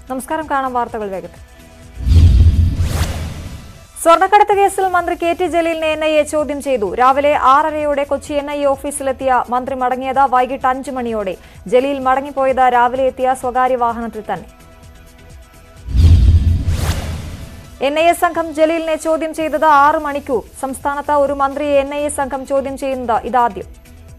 നമസ്കാരം കാണാം വാർത്തകൾ വേഗത്തിൽ സ്വർണ്ണക്കടത്ത് കേസിൽ മന്ത്രി കെ ടി ജലീലിനെ എൻ ഐ എ ചോദ്യം ചെയ്തു രാവിലെ ആറരയോടെ കൊച്ചി എൻ ഐ എ ഓഫീസിലെത്തിയ മന്ത്രി മടങ്ങിയത് വൈകിട്ട് അഞ്ചു മണിയോടെ ജലീൽ മടങ്ങിപ്പോയത് രാവിലെ എത്തിയ സ്വകാര്യ വാഹനത്തിൽ തന്നെ എൻ ഐ എ സംഘം ജലീലിനെ ചോദ്യം ചെയ്തത് ആറ് മണിക്കൂർ സംസ്ഥാനത്ത് ഒരു മന്ത്രിയെ എൻ ഐ എ സംഘം ചോദ്യം ചെയ്യുന്നത് ഇതാദ്യം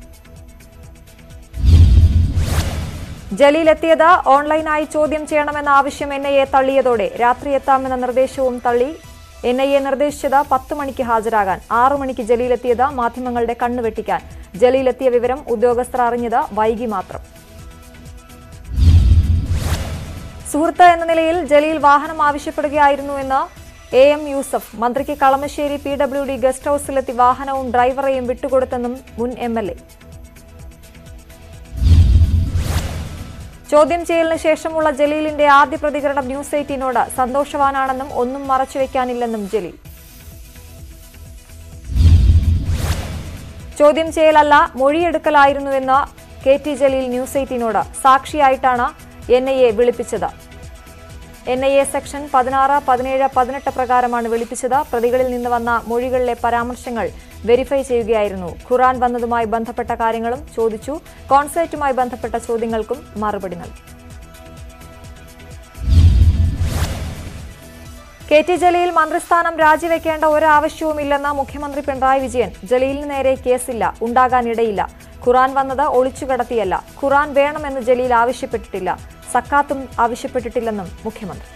ജലീൽ എത്തിയത് ഓൺലൈനായി ചോദ്യം ചെയ്യണമെന്ന ആവശ്യം എൻ ഐ എ തള്ളിയതോടെ രാത്രി എത്താമെന്ന നിർദ്ദേശവും തള്ളി എൻ ഐ എ നിർദ്ദേശിച്ചത് പത്ത് മണിക്ക് ഹാജരാകാൻ ആറു മണിക്ക് ജലീൽ എത്തിയത് മാധ്യമങ്ങളുടെ കണ്ണു വെട്ടിക്കാൻ ജലീൽ എത്തിയ വിവരം ഉദ്യോഗസ്ഥർ അറിഞ്ഞത് വൈകി മാത്രം സുഹൃത്ത് എന്ന നിലയിൽ ജലീൽ വാഹനം ആവശ്യപ്പെടുകയായിരുന്നുവെന്ന് എ എം യൂസഫ് മന്ത്രിക്ക് Kalamassery P W D guest ഹൌസിലെത്തി വാഹനവും ഡ്രൈവറെയും വിട്ടുകൊടുത്തെന്നും മുൻ എം എൽ എ ചോദ്യം ചെയ്യലിന് ശേഷമുള്ള ജലീലിന്റെ ആദ്യ പ്രതികരണം ന്യൂസ് എയ്റ്റീനോട് സന്തോഷവാനാണെന്നും ഒന്നും മറച്ചുവെക്കാനില്ലെന്നും ജലീൽ ചോദ്യം ചെയ്യലല്ല മൊഴിയെടുക്കലായിരുന്നുവെന്ന് കെ ടി ജലീൽ ന്യൂസ് എയ്റ്റീനോട് സാക്ഷിയായിട്ടാണ് എൻ ഐ എ വിളിപ്പിച്ചത് എൻ ഐ എ സെക്ഷൻ പതിനാറ് പതിനേഴ് പതിനെട്ട് പ്രകാരമാണ് വിളിപ്പിച്ചത് പ്രതികളിൽ നിന്ന് വന്ന മൊഴികളിലെ പരാമർശങ്ങൾ വെരിഫൈ ചെയ്യുകയായിരുന്നു ഖുറാൻ വന്നതുമായി ബന്ധപ്പെട്ട കാര്യങ്ങളും ചോദിച്ചു കോൺസേർട്ടുമായി ബന്ധപ്പെട്ട ചോദ്യങ്ങൾക്കും മറുപടി നൽകി കെ ടി ജലീൽ മന്ത്രിസ്ഥാനം രാജിവെക്കേണ്ട ഒരാവശ്യവുമില്ലെന്ന് മുഖ്യമന്ത്രി പിണറായി വിജയൻ ജലീലിന് നേരെ കേസില്ല ഉണ്ടാകാനിടയില്ല ഖുറാൻ വന്നത് ഒളിച്ചുകടത്തിയല്ല ഖുറാൻ വേണമെന്ന് ജലീൽ ആവശ്യപ്പെട്ടിട്ടില്ല സക്കാത്തും ആവശ്യപ്പെട്ടിട്ടില്ലെന്നും മുഖ്യമന്ത്രി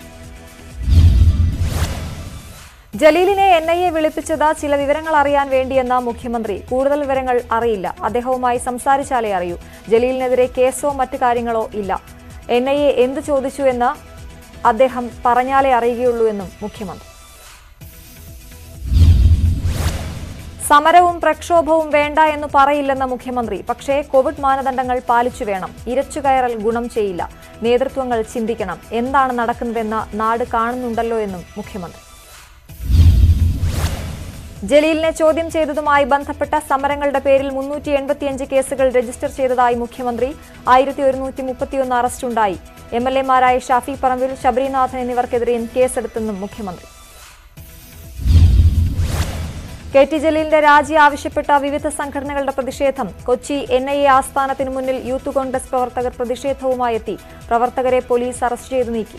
ജലീലിനെ എൻ ഐ എ വിളിപ്പിച്ചത് ചില വിവരങ്ങൾ അറിയാൻ വേണ്ടിയെന്ന മുഖ്യമന്ത്രി കൂടുതൽ വിവരങ്ങൾ അറിയില്ല അദ്ദേഹവുമായി സംസാരിച്ചാലേ അറിയൂ ജലീലിനെതിരെ കേസോ മറ്റു കാര്യങ്ങളോ ഇല്ല എൻ ഐ എ എന്ത് ചോദിച്ചു എന്ന് അദ്ദേഹം പറഞ്ഞാലേ അറിയുകയുള്ളൂ എന്നും മുഖ്യമന്ത്രി സമരവും പ്രക്ഷോഭവും വേണ്ട എന്ന് പറയില്ലെന്ന മുഖ്യമന്ത്രി പക്ഷേ കോവിഡ് മാനദണ്ഡങ്ങൾ പാലിച്ചു വേണം ഇരച്ചുകയറൽ ഗുണം ചെയ്യില്ല നേതൃത്വങ്ങൾ ചിന്തിക്കണം എന്താണ് നടക്കുന്നതെന്ന് നാട് കാണുന്നുണ്ടല്ലോ എന്നും മുഖ്യമന്ത്രി ജലീലിനെ ചോദ്യം ചെയ്തതുമായി ബന്ധപ്പെട്ട സമരങ്ങളുടെ പേരിൽ മുന്നൂറ്റി എൺപത്തിയഞ്ച് കേസുകൾ രജിസ്റ്റർ ചെയ്തതായി മുഖ്യമന്ത്രി ആയിരത്തി ഒരുന്നൂറ്റി മുപ്പത്തിയൊന്ന് അറസ്റ്റുണ്ടായി എം എൽ എമാരായ ഷാഫി പറമ്പിൽ ശബരിനാഥൻ എന്നിവർക്കെതിരെയും കേസെടുത്തെന്നും മുഖ്യമന്ത്രി കെ ടി ജലീലിന്റെ രാജി ആവശ്യപ്പെട്ട വിവിധ സംഘടനകളുടെ പ്രതിഷേധം കൊച്ചി എൻ ഐ എ ആസ്ഥാനത്തിന് മുന്നിൽ യൂത്ത് കോൺഗ്രസ് പ്രവർത്തകർ പ്രതിഷേധവുമായി എത്തി പ്രവർത്തകരെ പോലീസ് അറസ്റ്റ് ചെയ്തു നീക്കി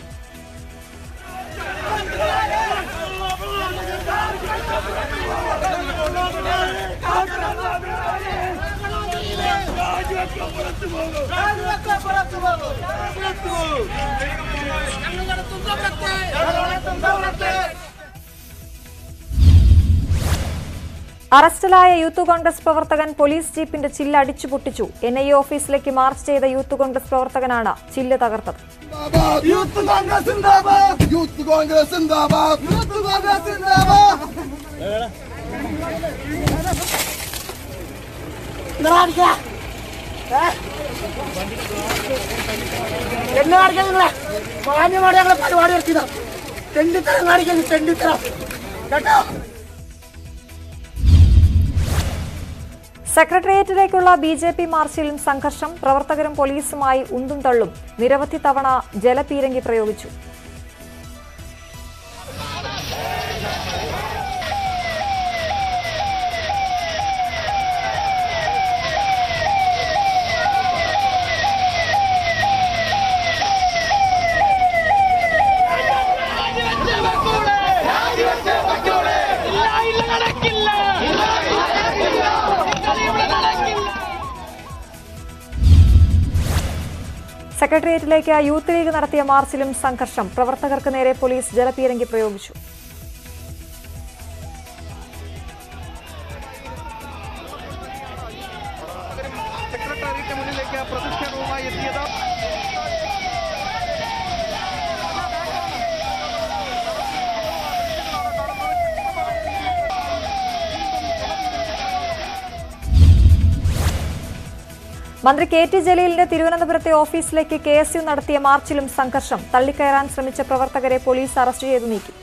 അറസ്റ്റിലായ യൂത്ത് കോൺഗ്രസ് പ്രവർത്തകൻ പോലീസ് ജീപ്പിന്റെ ചില്ല് അടിച്ചു പൊട്ടിച്ചു എൻ ഐ എ ഓഫീസിലേക്ക് മാർച്ച് ചെയ്ത യൂത്ത് കോൺഗ്രസ് പ്രവർത്തകനാണ് ചില്ല് തകർത്തത് സിന്ദാബാദ് യൂത്ത് കോൺഗ്രസ് സിന്ദാബാദ് യൂത്ത് കോൺഗ്രസ് സിന്ദാബാദ് യൂത്ത് കോൺഗ്രസ് സിന്ദാബാദ് എന്നെ കാണിക്കാൻ നിങ്ങളെ മാന്യമായിട്ട് ഞങ്ങളെ പരിപാടി നടത്തിയതാ തെണ്ടിത്തരം കാണിക്കുന്നു തെണ്ടിത്തരം കേട്ടോ സെക്രട്ടേറിയറ്റിലേക്കുള്ള ബി ജെ പി മാർച്ചിലും സംഘർഷം പ്രവർത്തകരും പോലീസുമായി ഉന്തും തള്ളും നിരവധി തവണ ജലപീരങ്കി പ്രയോഗിച്ചു സെക്രട്ടേറിയറ്റിലേക്ക് യൂത്ത് ലീഗ് നടത്തിയ മാർച്ചിലും സംഘർഷം പ്രവർത്തകർക്ക് നേരെ പോലീസ് ജലപീരങ്കി പ്രയോഗിച്ചു സെക്രട്ടേറിയറ്റ് മുന്നിലേക്ക് പ്രതിഷേധവുമായി എത്തിയത് മന്ത്രി കെ ടി ജലീലിന്റെ തിരുവനന്തപുരത്തെ ഓഫീസിലേക്ക് കെ എസ് യു നടത്തിയ മാർച്ചിലും സംഘർഷം തള്ളിക്കയറാൻ ശ്രമിച്ച പ്രവർത്തകരെ പോലീസ് അറസ്റ്റ് ചെയ്തു നീക്കി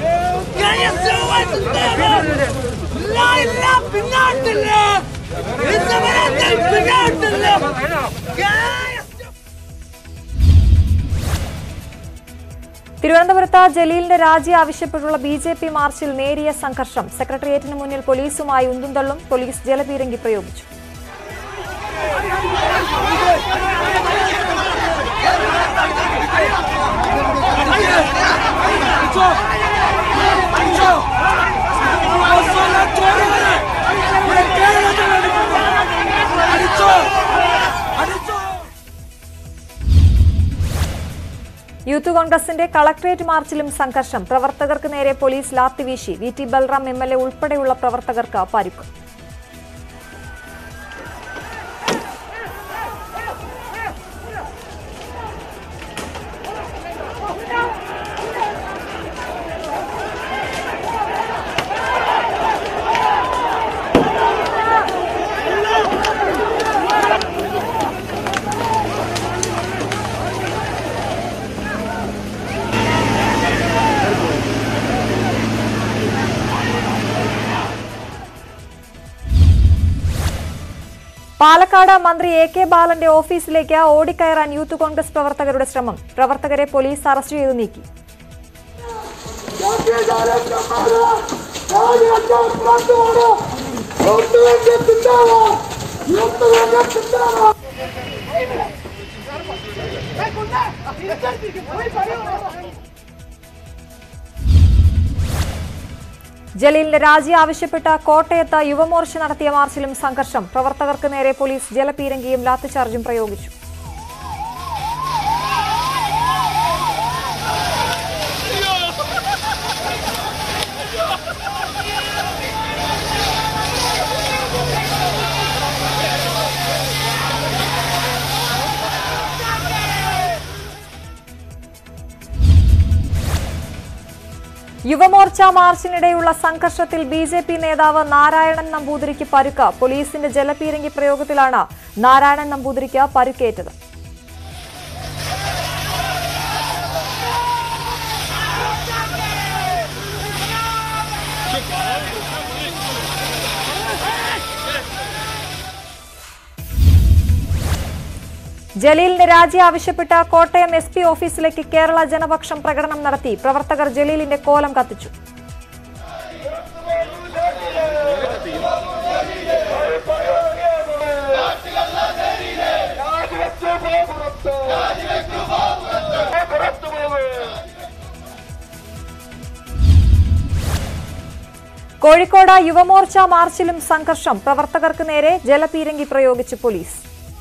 പിന്നാട്ടില്ല തിരുവനന്തപുരത്ത് ജലീലിന്റെ രാജി ആവശ്യപ്പെട്ടുള്ള ബി ജെ പി മാർച്ചിൽ നേരിയ സംഘർഷം സെക്രട്ടേറിയറ്റിന് മുന്നിൽ പോലീസുമായി ഉന്തും തള്ളും പോലീസ് ജലപീരങ്കി പ്രയോഗിച്ചു യൂത്ത് കോൺഗ്രസിന്റെ കളക്ടറേറ്റ് മാർച്ചിലും സംഘർഷം പ്രവർത്തകർക്ക് നേരെ പോലീസ് ലാത്തിവീശി V T Balram M L A ഉൾപ്പെടെയുള്ള പ്രവർത്തകർക്ക് പരിക്ക് പാലക്കാട് മന്ത്രി എ കെ ബാലന്റെ ഓഫീസിലേക്ക് ഓടിക്കയറാൻ യൂത്ത് കോൺഗ്രസ് പ്രവർത്തകരുടെ ശ്രമം പ്രവർത്തകരെ പോലീസ് അറസ്റ്റ് ചെയ്തു നീക്കി ജലീലിന്റെ രാജി ആവശ്യപ്പെട്ട കോട്ടയത്ത് യുവമോർച്ച നടത്തിയ മാർച്ചിലും സംഘർഷം പ്രവർത്തകർക്ക് നേരെ പോലീസ് ജലപീരങ്കിയും ലാത്തിചാർജും പ്രയോഗിച്ചു യുവമോർച്ച മാർച്ചിനിടെയുള്ള സംഘർഷത്തിൽ ബി ജെ പി നേതാവ് നാരായണൻ നമ്പൂതിരിക്ക് പരുക്ക് പോലീസിന്റെ ജലപീരങ്കി പ്രയോഗത്തിലാണ് നാരായണൻ നമ്പൂതിരിക്ക് പരുക്കേറ്റത് ജലീലിന്റെ രാജി ആവശ്യപ്പെട്ട് കോട്ടയം എസ് പി ഓഫീസിലേക്ക് കേരള ജനപക്ഷം പ്രകടനം നടത്തി പ്രവർത്തകർ ജലീലിന്റെ കോലം കത്തിച്ചു കോഴിക്കോട് യുവമോർച്ച മാർച്ചിലും സംഘർഷം പ്രവർത്തകർക്ക് നേരെ ജലപീരങ്കി പ്രയോഗിച്ച് പോലീസ്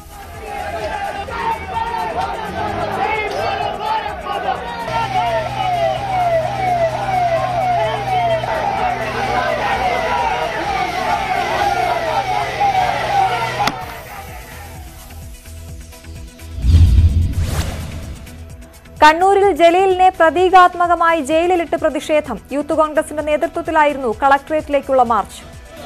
കണ്ണൂരിൽ ജലീലിനെ പ്രതീകാത്മകമായി ജയിലിലിട്ട് പ്രതിഷേധം യൂത്ത് കോൺഗ്രസിന്റെ നേതൃത്വത്തിലായിരുന്നു കളക്ടറേറ്റിലേക്കുള്ള മാർച്ച്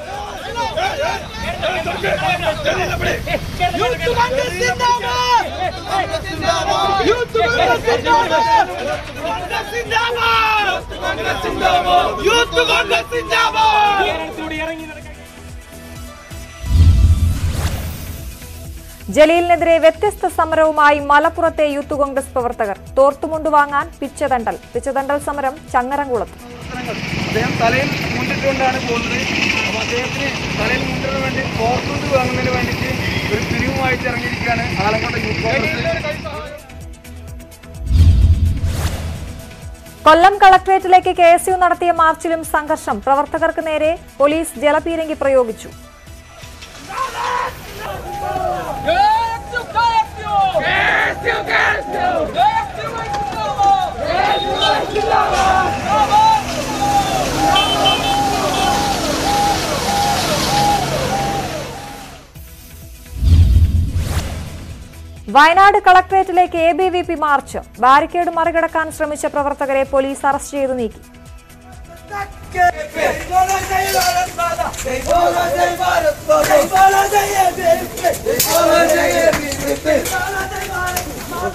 ജലീലിനെതിരെ വ്യത്യസ്ത സമരവുമായി മലപ്പുറത്തെ യൂത്ത് കോൺഗ്രസ് പ്രവർത്തകർ തോർത്തുമുണ്ട് വാങ്ങാൻ പിച്ചതണ്ടൽ പിച്ചതണ്ടൽ സമരം ചങ്ങരംകുളത്ത് അദ്ദേഹം തലയിൽ മുണ്ടിട്ടുകൊണ്ടാണ് പോകുന്നത് അപ്പോൾ അദ്ദേഹത്തിന് തലയിൽ മുണ്ടിന് വേണ്ടി ഫോർത്തുണ്ട് വാങ്ങുന്നതിന് വേണ്ടിയിട്ട് ഒരു പിരിവുമായിട്ട് ഇറങ്ങിയിരിക്കുകയാണ് ആലക്കോട്ട യൂത്ത് കോൺഗ്രസ് കൊല്ലം കളക്ടറേറ്റിലേക്ക് കെ എസ് യു നടത്തിയ മാർച്ചിലും സംഘർഷം പ്രവർത്തകർക്ക് നേരെ പോലീസ് ജലപീരങ്കി പ്രയോഗിച്ചു വയനാട് കളക്ടറേറ്റിലേക്ക് A B V P march barricade മറികടക്കാൻ ശ്രമിച്ച പ്രവർത്തകരെ പോലീസ് അറസ്റ്റ് ചെയ്തു നീക്കി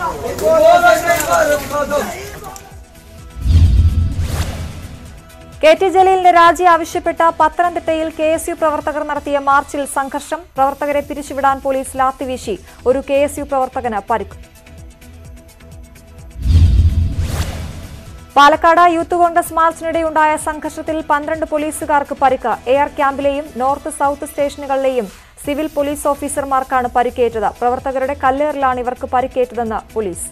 കെ ടി ജലീലിന്റെ രാജി ആവശ്യപ്പെട്ട പത്തനംതിട്ടയിൽ കെ എസ് യു പ്രവർത്തകർ നടത്തിയ മാർച്ചിൽ സംഘർഷം പ്രവർത്തകരെ പിരിച്ചുവിടാൻ പോലീസ് ലാത്തിവീശി ഒരു കെ എസ് യു പ്രവർത്തകന് പരിക്ക് പാലക്കാട് യൂത്ത് കോൺഗ്രസ് മാർച്ചിനിടെയുണ്ടായ സംഘർഷത്തിൽ പന്ത്രണ്ട് പോലീസുകാർക്ക് പരിക്ക് എയർ ക്യാമ്പിലെയും നോർത്ത് സൌത്ത് സ്റ്റേഷനുകളിലെയും സിവിൽ പോലീസ് ഓഫീസർമാർക്കാണ് പരിക്കേറ്റത് പ്രവർത്തകരുടെ കല്ലേറിലാണ് ഇവർക്ക് പരിക്കേറ്റതെന്ന് പോലീസ്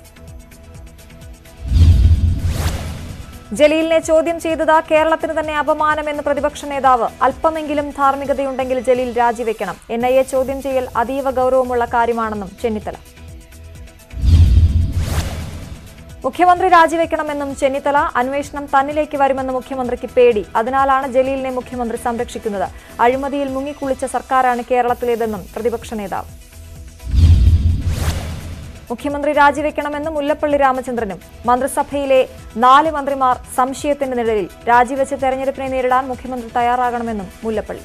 ജലീലിനെ ചോദ്യം ചെയ്തത് കേരളത്തിന് തന്നെ അപമാനമെന്ന് പ്രതിപക്ഷ നേതാവ് അല്പമെങ്കിലും ധാർമ്മികതയുണ്ടെങ്കിൽ ജലീൽ രാജിവെക്കണം എൻ ഐ എ ചോദ്യം ചെയ്യൽ അതീവ ഗൌരവമുള്ള കാര്യമാണെന്നും ചെന്നിത്തല മുഖ്യമന്ത്രി രാജിവെക്കണമെന്നും ചെന്നിത്തല അന്വേഷണം തന്നിലേക്ക് വരുമെന്ന് മുഖ്യമന്ത്രിക്ക് പേടി അതിനാലാണ് ജലീലിനെ മുഖ്യമന്ത്രി സംരക്ഷിക്കുന്നത് അഴിമതിയിൽ മുങ്ങിക്കുളിച്ച സർക്കാരാണ് കേരളത്തിലേതെന്നും പ്രതിപക്ഷ നേതാവ് മുഖ്യമന്ത്രി രാജിവെക്കണമെന്ന് മുല്ലപ്പള്ളി രാമചന്ദ്രനും മന്ത്രിസഭയിലെ നാല് മന്ത്രിമാർ സംശയത്തിന്റെ നിഴലിൽ രാജിവെച്ച് തെരഞ്ഞെടുപ്പിനെ നേരിടാൻ മുഖ്യമന്ത്രി തയ്യാറാകണമെന്നും മുല്ലപ്പള്ളി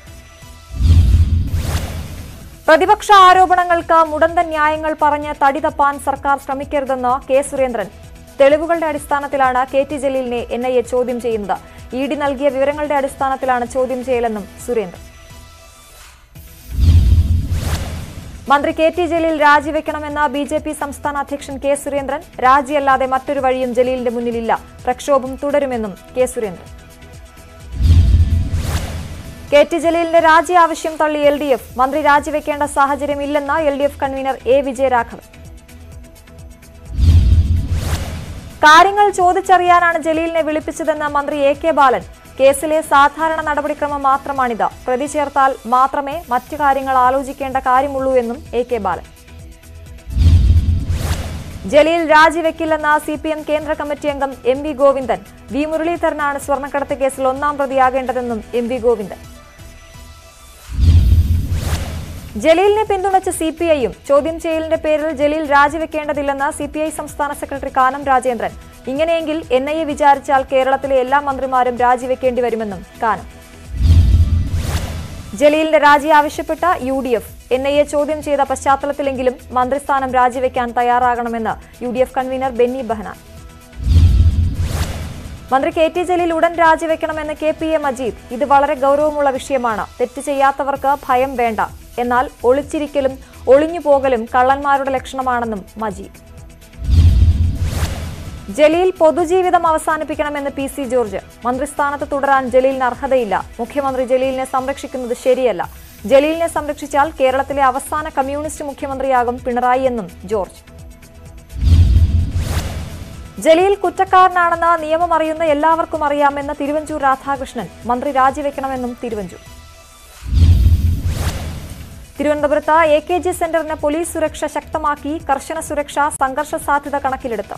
പ്രതിപക്ഷ ആരോപണങ്ങൾക്ക് മുടന്തൻ ന്യായങ്ങൾ പറഞ്ഞ് തടി തപ്പാൻ സർക്കാർ ശ്രമിക്കരുതെന്ന് കെ സുരേന്ദ്രൻ തെളിവുകളുടെ അടിസ്ഥാനത്തിലാണ് കെ ടി ജലീലിനെ എൻ ഐ എ ചോദ്യം ചെയ്യുന്നത് ഇ ഡി നൽകിയ വിവരങ്ങളുടെ അടിസ്ഥാനത്തിലാണ് ചോദ്യം ചെയ്യലെന്നും സുരേന്ദ്രൻ മന്ത്രി കെ ടി ജലീൽ രാജിവെക്കണമെന്ന ബി ജെ പി സംസ്ഥാന അധ്യക്ഷൻ കെ സുരേന്ദ്രൻ രാജിയല്ലാതെ മറ്റൊരു വഴിയും ജലീലിന്റെ മുന്നിലില്ല പ്രക്ഷോഭം തുടരുമെന്നും കെ സുരേന്ദ്രൻ കെ ടി ജലീലിന്റെ രാജി ആവശ്യം തള്ളി എൽ ഡി എഫ് മന്ത്രി രാജിവെക്കേണ്ട സാഹചര്യമില്ലെന്ന് L D F convener A Vijayaraghavan കാര്യങ്ങൾ ചോദിച്ചറിയാനാണ് ജലീലിനെ വിളിപ്പിച്ചതെന്ന് മന്ത്രി എ കെ ബാലൻ കേസിലെ സാധാരണ നടപടിക്രമം മാത്രമാണിത് പ്രതി ചേർത്താൽ മാത്രമേ മറ്റു കാര്യങ്ങൾ ആലോചിക്കേണ്ട കാര്യമുള്ളൂ എന്നും എ കെ ബാലൻ ജലീൽ രാജിവെക്കില്ലെന്ന സി പി എം കേന്ദ്ര കമ്മിറ്റി അംഗം എം വി ഗോവിന്ദൻ വി മുരളീധരനാണ് സ്വർണ്ണക്കടത്ത് കേസിൽ ഒന്നാം പ്രതിയാകേണ്ടതെന്നും എം വി ഗോവിന്ദൻ ജലീലിനെ പിന്തുണച്ച സി പി ഐയും ചോദ്യം ചെയ്യലിന്റെ പേരിൽ ജലീൽ രാജിവെക്കേണ്ടതില്ലെന്ന് സി പി ഐ സംസ്ഥാന സെക്രട്ടറി കാനം രാജേന്ദ്രൻ ഇങ്ങനെയെങ്കിൽ എൻ ഐ എ വിചാരിച്ചാൽ കേരളത്തിലെ എല്ലാ മന്ത്രിമാരും രാജിവെക്കേണ്ടി വരുമെന്നും കാനം ജലീലിന്റെ രാജി ആവശ്യപ്പെട്ട U D F N I A ചോദ്യം ചെയ്ത പശ്ചാത്തലത്തിലെങ്കിലും മന്ത്രിസ്ഥാനം രാജിവെക്കാൻ തയ്യാറാകണമെന്ന് U D F convener Benny Behanan മന്ത്രി കെ ടി ജലീൽ ഉടൻ രാജിവെക്കണമെന്ന് കെ പി എ മജീദ് ഇത് വളരെ ഗൗരവമുള്ള വിഷയമാണ് തെറ്റ് ചെയ്യാത്തവർക്ക് ഭയം വേണ്ട എന്നാൽ ഒളിച്ചിരിക്കലും ഒളിഞ്ഞു പോകലും കള്ളന്മാരുടെ ലക്ഷണമാണെന്നും മജീദ് ജലീൽ പൊതുജീവിതം അവസാനിപ്പിക്കണമെന്ന് പി സി ജോർജ് മന്ത്രിസ്ഥാനത്ത് തുടരാൻ ജലീലിന് അർഹതയില്ല മുഖ്യമന്ത്രി ജലീലിനെ സംരക്ഷിക്കുന്നത് ശരിയല്ല ജലീലിനെ സംരക്ഷിച്ചാൽ കേരളത്തിലെ അവസാന കമ്മ്യൂണിസ്റ്റ് മുഖ്യമന്ത്രിയാകും പിണറായി എന്നും ജോർജ് ജലീൽ കുറ്റക്കാരനാണെന്ന് നിയമം അറിയുന്ന എല്ലാവർക്കും അറിയാമെന്ന് തിരുവഞ്ചൂർ രാധാകൃഷ്ണൻ മന്ത്രി രാജിവെക്കണമെന്നും തിരുവഞ്ചൂർ തിരുവനന്തപുരത്ത് എ കെ ജി സെന്ററിന് പോലീസ് സുരക്ഷ ശക്തമാക്കി കർശന സുരക്ഷ സംഘർഷ സാധ്യത കണക്കിലെടുത്ത്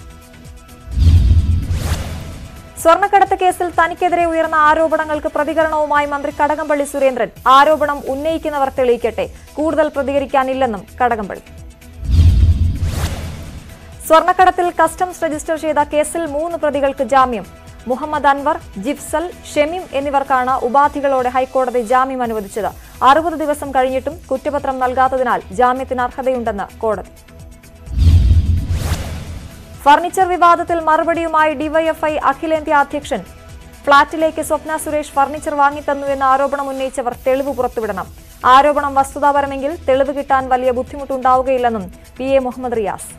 സ്വർണ്ണക്കടത്ത് കേസിൽ തനിക്കെതിരെ ഉയർന്ന ആരോപണങ്ങൾക്ക് പ്രതികരണവുമായി മന്ത്രി കടകംപള്ളി സുരേന്ദ്രൻ ആരോപണം ഉന്നയിക്കുന്നവർ തെളിയിക്കട്ടെ കൂടുതൽ പ്രതികരിക്കാനില്ലെന്നും കടകംപള്ളി സ്വർണ്ണക്കടത്തിൽ കസ്റ്റംസ് രജിസ്റ്റർ ചെയ്ത കേസിൽ മൂന്ന് പ്രതികൾക്ക് ജാമ്യം മുഹമ്മദ് അൻവർ ജിഫ്സൽ ഷെമീം എന്നിവർക്കാണ് ഉപാധികളോടെ ഹൈക്കോടതി ജാമ്യം അനുവദിച്ചത് അറുപത് ദിവസം കഴിഞ്ഞിട്ടും കുറ്റപത്രം നൽകാത്തതിനാൽ ജാമ്യത്തിന് അർഹതയുണ്ടെന്ന് കോടതി ഫർണിച്ചർ വിവാദത്തിൽ മറുപടിയുമായി ഡിവൈഎഫ്ഐ അഖിലേന്ത്യാ അധ്യക്ഷൻ ഫ്ളാറ്റിലേക്ക് സ്വപ്ന സുരേഷ് ഫർണിച്ചർ വാങ്ങിത്തന്നു എന്ന ആരോപണം ഉന്നയിച്ചവർ തെളിവ് പുറത്തുവിടണം ആരോപണം വസ്തുതാപരമെങ്കിൽ തെളിവ് കിട്ടാൻ വലിയ ബുദ്ധിമുട്ടുണ്ടാവുകയില്ലെന്നും പി എ മുഹമ്മദ് റിയാസ്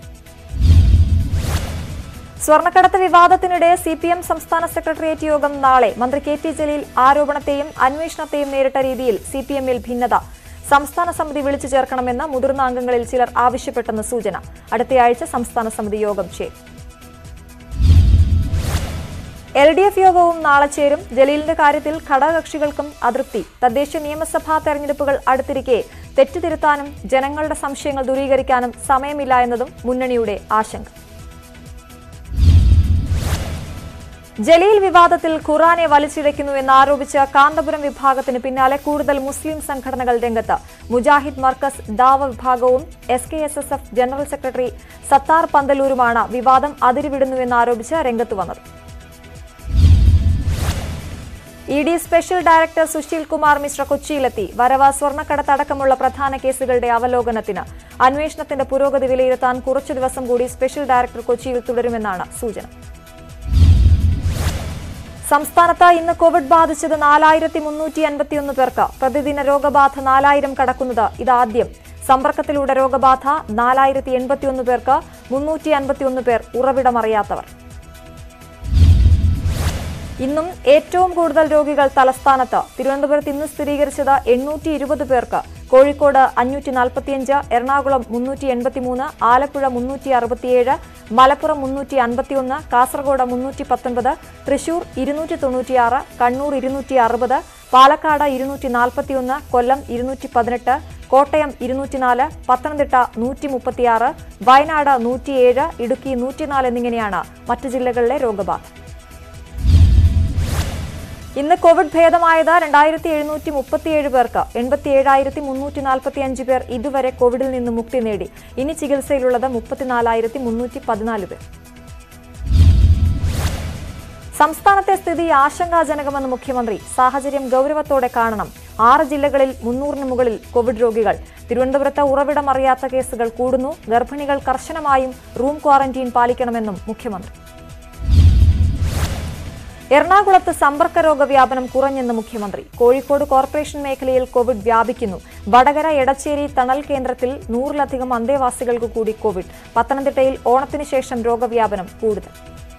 സ്വർണ്ണക്കടത്ത് വിവാദത്തിനിടെ സി പി എം സംസ്ഥാന സെക്രട്ടേറിയറ്റ് യോഗം നാളെ മന്ത്രി കെ ടി ജലീൽ ആരോപണത്തെയും അന്വേഷണത്തെയും നേരിട്ട രീതിയിൽ സി പി എമ്മിൽ ഭിന്നത സംസ്ഥാന സമിതി വിളിച്ചു ചേർക്കണമെന്ന് മുതിർന്ന അംഗങ്ങളിൽ ചിലർ ആവശ്യപ്പെട്ടെന്ന് സൂചന അടുത്തയാഴ്ച സംസ്ഥാന സമിതി യോഗം ചേരും എൽ ഡി എഫ് യോഗവും നാളെ ചേരും ജലീലിന്റെ കാര്യത്തിൽ ഘടകകക്ഷികൾക്കും അതൃപ്തി തദ്ദേശ നിയമസഭാ തെരഞ്ഞെടുപ്പുകൾ അടുത്തിരിക്കെ തെറ്റുതിരുത്താനും ജനങ്ങളുടെ സംശയങ്ങൾ ദൂരീകരിക്കാനും സമയമില്ല എന്നതും മുന്നണിയുടെ ആശങ്ക ജലീൽ വിവാദത്തിൽ ഖുറാനെ വലിച്ചിഴയ്ക്കുന്നു എന്നാരോപിച്ച് കാന്തപുരം വിഭാഗത്തിന് പിന്നാലെ കൂടുതൽ മുസ്ലിം സംഘടനകൾ രംഗത്ത് മുജാഹിദ് മർക്കസ് ദാവ വിഭാഗവും S K S S F general secretary Sathar പന്തലൂരുമാണ് വിവാദം അതിരുവിടുന്നുവെന്നാരോപിച്ച് രംഗത്ത് വന്നത് E D special director Sushil Kumar Mishra കൊച്ചിയിലെത്തി വരവ സ്വർണ്ണക്കടത്തടക്കമുള്ള പ്രധാന കേസുകളുടെ അവലോകനത്തിന് അന്വേഷണത്തിന്റെ പുരോഗതി വിലയിരുത്താൻ കുറച്ചു ദിവസം കൂടി സ്പെഷ്യൽ ഡയറക്ടർ കൊച്ചിയിൽ തുടരുമെന്നാണ് സൂചന സംസ്ഥാനത്ത് ഇന്ന് കോവിഡ് ബാധിച്ചത് നാലായിരത്തി മുന്നൂറ്റി അൻപത്തിയൊന്ന് പേർക്ക് പ്രതിദിന രോഗബാധ നാലായിരം കടക്കുന്നത് ഇതാദ്യം സമ്പർക്കത്തിലൂടെ രോഗബാധ നാലായിരത്തി എൺപത്തിയൊന്ന് പേർക്ക് മുന്നൂറ്റി അൻപത്തിയൊന്ന് പേർ ഉറവിടമറിയാത്തവർ ഇന്നും ഏറ്റവും കൂടുതൽ രോഗികൾ തലസ്ഥാനത്ത് തിരുവനന്തപുരത്ത് ഇന്ന് സ്ഥിരീകരിച്ചത് എണ്ണൂറ്റി ഇരുപത് പേർക്ക് കോഴിക്കോട് അഞ്ഞൂറ്റി നാൽപ്പത്തിയഞ്ച് എറണാകുളം മുന്നൂറ്റി എൺപത്തിമൂന്ന് ആലപ്പുഴ മുന്നൂറ്റി അറുപത്തിയേഴ് മലപ്പുറം മുന്നൂറ്റി അൻപത്തിയൊന്ന് കാസർഗോഡ് മുന്നൂറ്റി പത്തൊൻപത് തൃശൂർ ഇരുന്നൂറ്റി തൊണ്ണൂറ്റിയാറ് കണ്ണൂർ ഇരുന്നൂറ്റി അറുപത് പാലക്കാട് ഇരുന്നൂറ്റി നാൽപ്പത്തിയൊന്ന് കൊല്ലം ഇരുന്നൂറ്റി പതിനെട്ട് കോട്ടയം ഇരുന്നൂറ്റിനാല് പത്തനംതിട്ട നൂറ്റി മുപ്പത്തിയാറ് വയനാട് നൂറ്റിയേഴ് ഇടുക്കി നൂറ്റിനാല് എന്നിങ്ങനെയാണ് മറ്റ് ജില്ലകളിലെ രോഗബാധ ഇന്ന് കോവിഡ് ഭേദമായത് രണ്ടായിരത്തി എഴുന്നൂറ്റി മുപ്പത്തിയേഴ് പേർക്ക് എൺപത്തിയേഴായിരത്തി മുന്നൂറ്റി നാൽപ്പത്തി അഞ്ച് പേർ ഇതുവരെ കോവിഡിൽ നിന്ന് മുക്തി നേടി ഇനി ചികിത്സയിലുള്ളത് മുപ്പത്തിനാലായിരത്തി മുന്നൂറ്റി പതിനാല് പേർ സംസ്ഥാനത്തെ സ്ഥിതി ആശങ്കാജനകമെന്ന് മുഖ്യമന്ത്രി സാഹചര്യം ഗൗരവത്തോടെ കാണണം ആറ് ജില്ലകളിൽ മുന്നൂറിന് മുകളിൽ കോവിഡ് രോഗികൾ തിരുവനന്തപുരത്ത് ഉറവിടം അറിയാത്ത കേസുകൾ കൂടുന്നു ഗർഭിണികൾ കർശനമായും റൂം ക്വാറന്റീൻ പാലിക്കണമെന്നും മുഖ്യമന്ത്രി എറണാകുളത്ത് സമ്പർക്ക രോഗവ്യാപനം കുറഞ്ഞെന്ന് മുഖ്യമന്ത്രി കോഴിക്കോട് കോർപ്പറേഷൻ മേഖലയിൽ കോവിഡ് വ്യാപിക്കുന്നു വടകര എടച്ചേരി തണൽ കേന്ദ്രത്തിൽ നൂറിലധികം അന്തേവാസികൾക്ക് കൂടി കോവിഡ് പത്തനംതിട്ടയിൽ ഓണത്തിന് ശേഷം രോഗവ്യാപനം കൂടുതൽ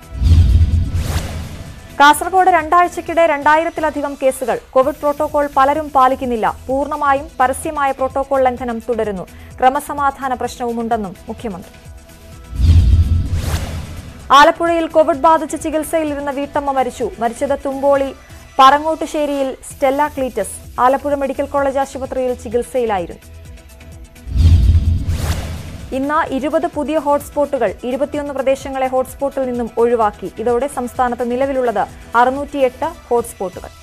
കാസർഗോഡ് രണ്ടാഴ്ചക്കിടെ രണ്ടായിരത്തിലധികം കേസുകൾ കോവിഡ് പ്രോട്ടോകോൾ പലരും പാലിക്കുന്നില്ല പൂർണ്ണമായും പരസ്യമായ പ്രോട്ടോകോൾ ലംഘനം തുടരുന്നു ക്രമസമാധാന പ്രശ്നവുമുണ്ടെന്നും മുഖ്യമന്ത്രി ആലപ്പുഴയിൽ കോവിഡ് ബാധിച്ച് ചികിത്സയിലിരുന്ന വീട്ടമ്മ മരിച്ചു മരിച്ചത് തുമ്പോളി പറങ്ങോട്ടുശ്ശേരിയിൽ Stella Cletus Alappuzha medical college ആശുപത്രിയിൽ ചികിത്സയിലായിരുന്നു ഇന്ന് ഇരുപത് പുതിയ ഹോട്ട്സ്പോട്ടുകൾ ഇരുപത്തിയൊന്ന് പ്രദേശങ്ങളെ ഹോട്ട്സ്പോട്ടിൽ നിന്നും ഒഴിവാക്കി ഇതോടെ സംസ്ഥാനത്ത് നിലവിലുള്ളത് അറുന്നൂറ്റിയെട്ട് ഹോട്ട്സ്പോട്ടുകൾ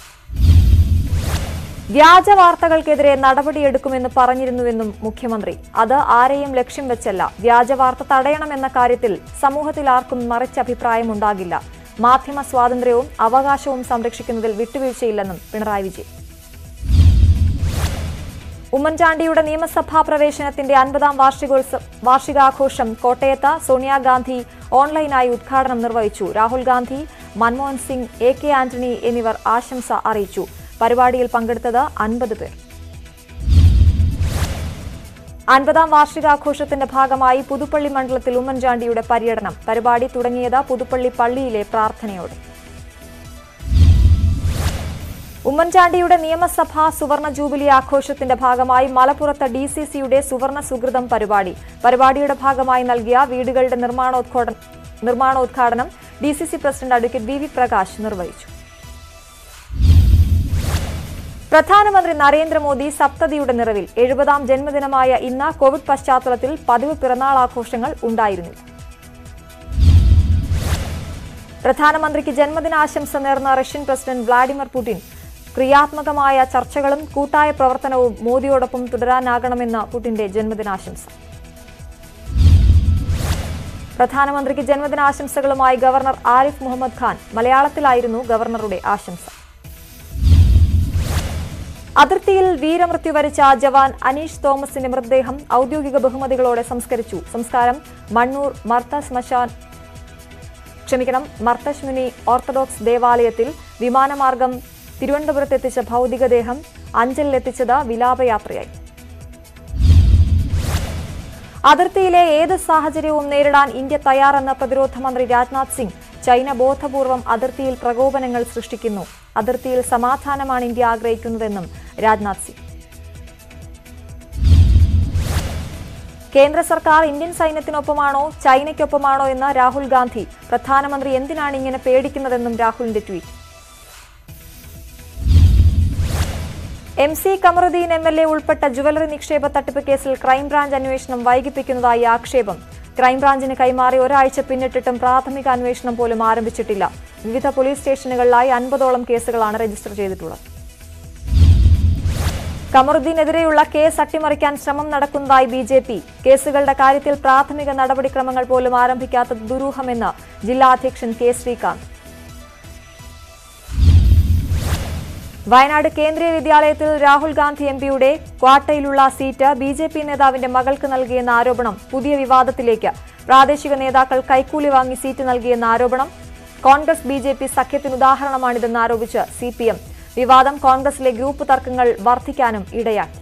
വ്യാജ വാർത്തകൾക്കെതിരെ നടപടിയെടുക്കുമെന്ന് പറഞ്ഞിരുന്നുവെന്നും മുഖ്യമന്ത്രി അത് ആരെയും ലക്ഷ്യം വെച്ചല്ല വ്യാജ വാർത്ത തടയണമെന്ന കാര്യത്തിൽ സമൂഹത്തിൽ ആർക്കും മറിച്ച അഭിപ്രായമുണ്ടാകില്ല മാധ്യമ സ്വാതന്ത്ര്യവും അവകാശവും സംരക്ഷിക്കുന്നതിൽ വിട്ടുവീഴ്ചയില്ലെന്നും പിണറായി വിജയൻ ഉമ്മൻചാണ്ടിയുടെ നിയമസഭാ പ്രവേശനത്തിന്റെ അൻപതാം വാർഷികോത്സവ വാർഷികാഘോഷം കോട്ടയത്ത് സോണിയാഗാന്ധി ഓൺലൈനായി ഉദ്ഘാടനം നിർവഹിച്ചു രാഹുൽ ഗാന്ധി മൻമോഹൻ സിംഗ് എ കെ ആന്റണി എന്നിവർ ആശംസ അറിയിച്ചു പരിപാടിയിൽ പങ്കെടുത്തത് അൻപത് പേർ അൻപതാം വാർഷികാഘോഷത്തിന്റെ ഭാഗമായി പുതുപ്പള്ളി മണ്ഡലത്തിൽ ഉമ്മൻചാണ്ടിയുടെ പര്യടനം പരിപാടി തുടങ്ങിയത് പുതുപ്പള്ളി പള്ളിയിലെ പ്രാർത്ഥനയോടെ ഉമ്മൻചാണ്ടിയുടെ നിയമസഭാ സുവർണ ജൂബിലി ആഘോഷത്തിന്റെ ഭാഗമായി മലപ്പുറത്ത് ഡി സി സിയുടെ സുവർണ സുഹൃതം പരിപാടി പരിപാടിയുടെ ഭാഗമായി നൽകിയ വീടുകളുടെ നിർമ്മാണോദ്ഘാടനം നിർമ്മാണോദ്ഘാടനം D C C president advocate V V Prakash നിർവഹിച്ചു പ്രധാനമന്ത്രി നരേന്ദ്രമോദി സപ്തതിയുടെ നിറവിൽ എഴുപതാം ജന്മദിനമായ ഇന്ന് കോവിഡ് പശ്ചാത്തലത്തിൽ പതിവ് പിറന്നാൾ ആഘോഷങ്ങൾ ഉണ്ടായിരുന്നില്ല പ്രധാനമന്ത്രിക്ക് ജന്മദിനാശംസ നേർന്ന റഷ്യൻ പ്രസിഡന്റ് വ്ളാഡിമിർ പുടിൻ ക്രിയാത്മകമായ ചർച്ചകളും കൂട്ടായ പ്രവർത്തനവും മോദിയോടൊപ്പം തുടരാനാകണമെന്ന് പുടിന്റെ ജന്മദിനാശംസ പ്രധാനമന്ത്രിക്ക് ജന്മദിനാശംസകളുമായി ഗവർണർ ആരിഫ് മുഹമ്മദ് ഖാൻ മലയാളത്തിലായിരുന്നു ഗവർണറുടെ ആശംസ അതിർത്തിയിൽ വീരമൃത്യു വരിച്ച ജവാൻ അനീഷ് തോമസിന്റെ മൃതദേഹം ഔദ്യോഗിക ബഹുമതികളോടെ സംസ്കരിച്ചു സംസ്കാരം മണ്ണൂർ മർത്ത ശ്മശാൻ ക്ഷമിക്കണം മർത്തശ്മുനി ഓർത്തഡോക്സ് ദേവാലയത്തിൽ വിമാനമാർഗം തിരുവനന്തപുരത്തെത്തിച്ച ഭൗതികദേഹം അഞ്ചലിലെത്തിച്ചത് വിലാപയാത്രയായി അതിർത്തിയിലെ ഏത് സാഹചര്യവും നേരിടാൻ ഇന്ത്യ തയ്യാറെന്ന് പ്രതിരോധ മന്ത്രി രാജ്നാഥ് സിംഗ് ചൈന ബോധപൂർവം അതിർത്തിയിൽ പ്രകോപനങ്ങൾ സൃഷ്ടിക്കുന്നു അതിർത്തിയിൽ സമാധാനമാണ് ഇന്ത്യ ആഗ്രഹിക്കുന്നതെന്നും രാജ്നാഥ് സിംഗ് കേന്ദ്ര സർക്കാർ ഇന്ത്യൻ സൈന്യത്തിനൊപ്പമാണോ ചൈനയ്ക്കൊപ്പമാണോ എന്ന് രാഹുൽ ഗാന്ധി പ്രധാനമന്ത്രി എന്തിനാണ് ഇങ്ങനെ പേടിക്കുന്നതെന്നും രാഹുലിന്റെ tweet M C Kamaruddin M L A ഉൾപ്പെട്ട ജുവലറി നിക്ഷേപ തട്ടിപ്പ് കേസിൽ ക്രൈംബ്രാഞ്ച് അന്വേഷണം വൈകിപ്പിക്കുന്നതായി ആക്ഷേപം ക്രൈംബ്രാഞ്ചിന് കൈമാറി ഒരാഴ്ച പിന്നിട്ടിട്ടും പ്രാഥമിക അന്വേഷണം പോലും ആരംഭിച്ചിട്ടില്ല വിവിധ പോലീസ് സ്റ്റേഷനുകളിലായി അൻപതോളം കേസുകളാണ് രജിസ്റ്റർ ചെയ്തിട്ടുള്ളത് കമറുദ്ദീനെതിരെയുള്ള കേസ് അട്ടിമറിക്കാൻ ശ്രമം നടക്കുന്നതായി ബി ജെ പി കേസുകളുടെ കാര്യത്തിൽ പ്രാഥമിക നടപടിക്രമങ്ങൾ പോലും ആരംഭിക്കാത്തത് ദുരൂഹമെന്ന് ജില്ലാ അധ്യക്ഷൻ കെ ശ്രീകാന്ത് വയനാട് കേന്ദ്രീയ വിദ്യാലയത്തിൽ രാഹുൽ ഗാന്ധി എം പിയുടെ ക്വാട്ടയിലുള്ള സീറ്റ് ബി ജെ പി നേതാവിന്റെ മകൾക്ക് നൽകിയെന്ന ആരോപണം പുതിയ വിവാദത്തിലേക്ക് പ്രാദേശിക നേതാക്കൾ കൈക്കൂലി വാങ്ങി സീറ്റ് നൽകിയെന്ന ആരോപണം കോൺഗ്രസ് ബി ജെ പി സഖ്യത്തിന് ഉദാഹരണമാണിതെന്ന് ആരോപിച്ച് സി പി എം വിവാദം കോൺഗ്രസിലെ ഗ്രൂപ്പ് തർക്കങ്ങൾ വർദ്ധിക്കാനും ഇടയാക്കി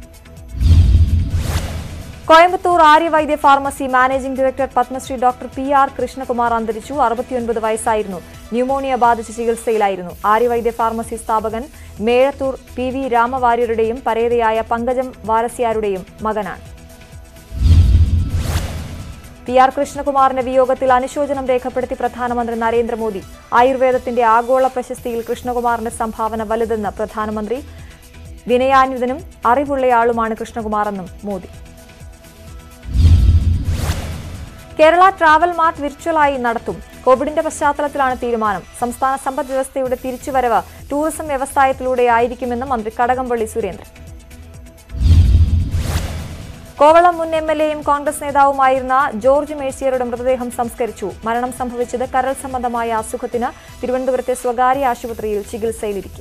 Coimbatore Arya Vaidya pharmacy managing director Padma Shri doctor P R Krishnakumar അന്തരിച്ചു അറുപത്തിയൊൻപത് വയസ്സായിരുന്നു ന്യൂമോണിയ ബാധിച്ച് ചികിത്സയിലായിരുന്നു ആര്യവൈദ്യ ഫാർമസി സ്ഥാപകൻ മേഴത്തൂർ പി വി രാമവാര്യരുടെയും പരേതയായ പങ്കജം വാരസ്യാരുടെയും മകനാണ് പി ആർ കൃഷ്ണകുമാറിന്റെ വിയോഗത്തിൽ അനുശോചനം രേഖപ്പെടുത്തി പ്രധാനമന്ത്രി നരേന്ദ്രമോദി ആയുർവേദത്തിന്റെ ആഗോള പ്രശസ്തിയിൽ കൃഷ്ണകുമാറിന്റെ സംഭാവന വലുതെന്ന് പ്രധാനമന്ത്രി വിനയാന്വിതനും അറിവുള്ളയാളുമാണ് കൃഷ്ണകുമാറെന്നും മോദി കേരള ട്രാവൽ മാർട്ട് വിർച്വലായി നടത്തും കോവിഡിന്റെ പശ്ചാത്തലത്തിലാണ് തീരുമാനം സംസ്ഥാന സമ്പദ് വ്യവസ്ഥയുടെ തിരിച്ചുവരവ് ടൂറിസം വ്യവസായത്തിലൂടെ ആയിരിക്കുമെന്ന് മന്ത്രി കടകംപള്ളി സുരേന്ദ്രൻ കോവളം മുൻ എം എൽ എയും കോൺഗ്രസ് നേതാവുമായിരുന്ന ജോർജ് മേഴ്സിയറുടെ മൃതദേഹം സംസ്കരിച്ചു മരണം സംഭവിച്ചത് കരൾ സംബന്ധമായ അസുഖത്തിന് തിരുവനന്തപുരത്തെ സ്വകാര്യ ആശുപത്രിയിൽ ചികിത്സയിലിരിക്കും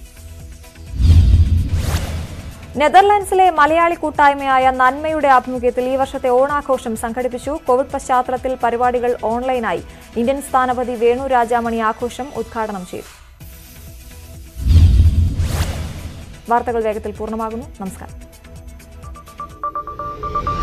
നെതർലാൻഡ്സിലെ മലയാളി കൂട്ടായ്മയായ നന്മയുടെ ആഭിമുഖ്യത്തിൽ ഈ വർഷത്തെ ഓണാഘോഷം സംഘടിപ്പിച്ചു കോവിഡ് പശ്ചാത്തലത്തിൽ പരിപാടികൾ ഓൺലൈനായി ഇന്ത്യൻ സ്ഥാനപതി വേണു രാജാമണി ആഘോഷം ഉദ്ഘാടനം ചെയ്തു വാർത്തകൾ വേഗത്തിൽ പൂർണ്ണമാകുന്നു നമസ്കാരം